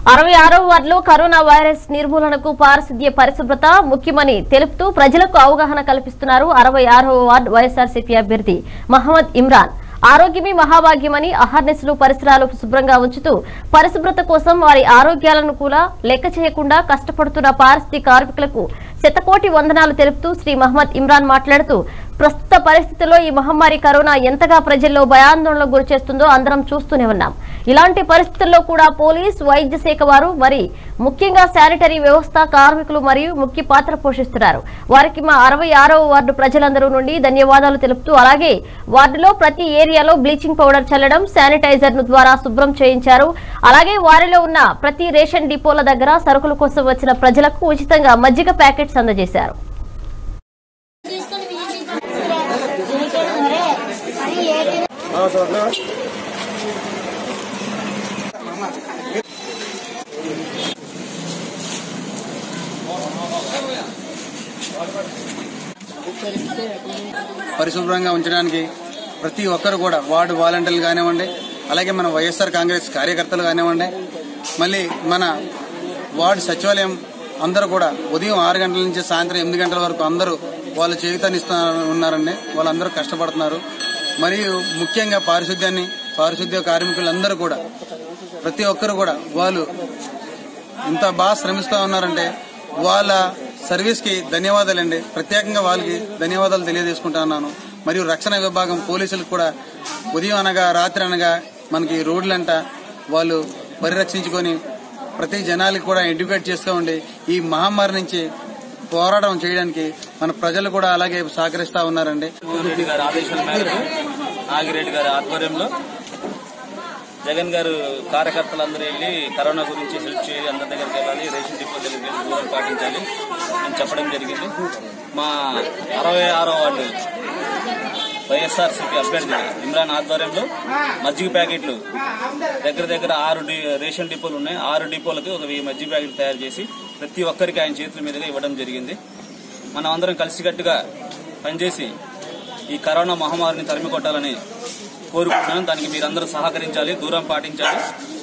అరవై ఆరో వార్డులో కరోనా వైరస్ నిర్మూలనకు పారిశుద్ధ్య పరిశుభ్రత ముఖ్యమని తెలుపుతూ ప్రజలకు అవగాహన కల్పిస్తున్నారు అరవై ఆరో వార్డు వైఎస్ఆర్సీపీ అభ్యర్థి మహమ్మద్ ఇమ్రాన్ ఆరోగ్యమే మహాభాగ్యమని అహర్నిశలు పరిసరాలు శుభ్రంగా ఉంచుతూ పరిశుభ్రత కోసం వారి ఆరోగ్యాలను కూడా లెక్క చేయకుండా కష్టపడుతున్న పారిశుద్ధ్య కార్మికులకు శతకోటి వందనాలు తెలుపుతూ శ్రీ మహమ్మద్ ఇమ్రాన్ మాట్లాడుతూ ప్రస్తుత పరిస్థితుల్లో ఈ మహమ్మారి కరోనా ఎంతగా ప్రజల్లో భయాందోళనకు గురి చేస్తుందో అందరం చూస్తూనే ఉన్నాం ఇలాంటి పరిస్థితుల్లో కూడా పోలీస్ వైద్య శాఖ వారు మరి ముఖ్యంగా శానిటరీ వ్యవస్థ కార్మికులు మరియు ముఖ్య పాత్ర పోషిస్తున్నారు వారికి మా అరవై ఆరవ వార్డు ప్రజలందరూ నుండి ధన్యవాదాలు తెలుపుతూ అలాగే వార్డులో ప్రతి ఏరియాలో బ్లీచింగ్ పౌడర్ చల్లడం శానిటైజర్ ను ద్వారా శుభ్రం చేయించారు అలాగే వారిలో ఉన్న ప్రతి రేషన్ డిపోల దగ్గర సరుకుల కోసం వచ్చిన ప్రజలకు ఉచితంగా మజ్జిగ ప్యాకెట్స్ అందజేశారు పరిశుభ్రంగా ఉంచడానికి ప్రతి ఒక్కరు కూడా వార్డు వాలంటీర్లు కానివ్వండి అలాగే మన వైఎస్ఆర్ కాంగ్రెస్ కార్యకర్తలు కానివ్వండి మళ్ళీ మన వార్డు సచివాలయం అందరూ కూడా ఉదయం ఆరు గంటల నుంచి సాయంత్రం ఎనిమిది గంటల వరకు అందరూ వాళ్ళు చేయుతనిస్తూ ఉన్నారండి వాళ్ళందరూ కష్టపడుతున్నారు మరియు ముఖ్యంగా పారిశుద్ధ్యాన్ని పారిశుద్ధ్య కార్మికులందరూ కూడా ప్రతి ఒక్కరు కూడా వాళ్ళు ఇంత బాగా శ్రమిస్తూ ఉన్నారంటే వాళ్ళ సర్వీస్ కి ధన్యవాదాలండి ప్రత్యేకంగా వాళ్ళకి ధన్యవాదాలు తెలియజేసుకుంటున్నాను మరియు రక్షణ విభాగం పోలీసులకు కూడా ఉదయం అనగా రాత్రి అనగా మనకి రోడ్లంట వాళ్ళు పరిరక్షించుకొని ప్రతి జనాలకి కూడా ఎడ్యుకేట్ చేస్తూ ఉండి ఈ మహమ్మారి నుంచి పోరాటం చేయడానికి మన ప్రజలు కూడా అలాగే సహకరిస్తా ఉన్నారండి రెడ్డి గారి ఆదేశాల మేరకు నాగిరెడ్డి గారి ఆధ్వర్యంలో జగన్ గారు కార్యకర్తలందరూ వెళ్ళి కరోనా గురించి హెల్ప్ చేయాలి అందరి దగ్గరికి వెళ్ళాలి రేషన్ డిపో దగ్గరికి వెళ్ళి దూరం పాటించాలి అని చెప్పడం జరిగింది మా అరవై ఆరో వార్డు వైఎస్ఆర్సీపీ అభ్యర్థి ఇమ్రాన్ ఆధ్వర్యంలో మజ్జిగ ప్యాకెట్లు దగ్గర దగ్గర ఆరు డి- రేషన్ డిపోలు ఉన్నాయి ఆరు డిపోలకి ఒక వెయ్యి మజ్జిగ ప్యాకెట్లు తయారు చేసి ప్రతి ఒక్కరికి ఆయన చేతుల మీదుగా ఇవ్వడం జరిగింది మనం అందరం కలిసికట్టుగా పనిచేసి ఈ కరోనా మహమ్మారిని తరిమి కొట్టాలని కోరుకుంటున్నాను దానికి మీరందరూ సహకరించాలి దూరం పాటించాలి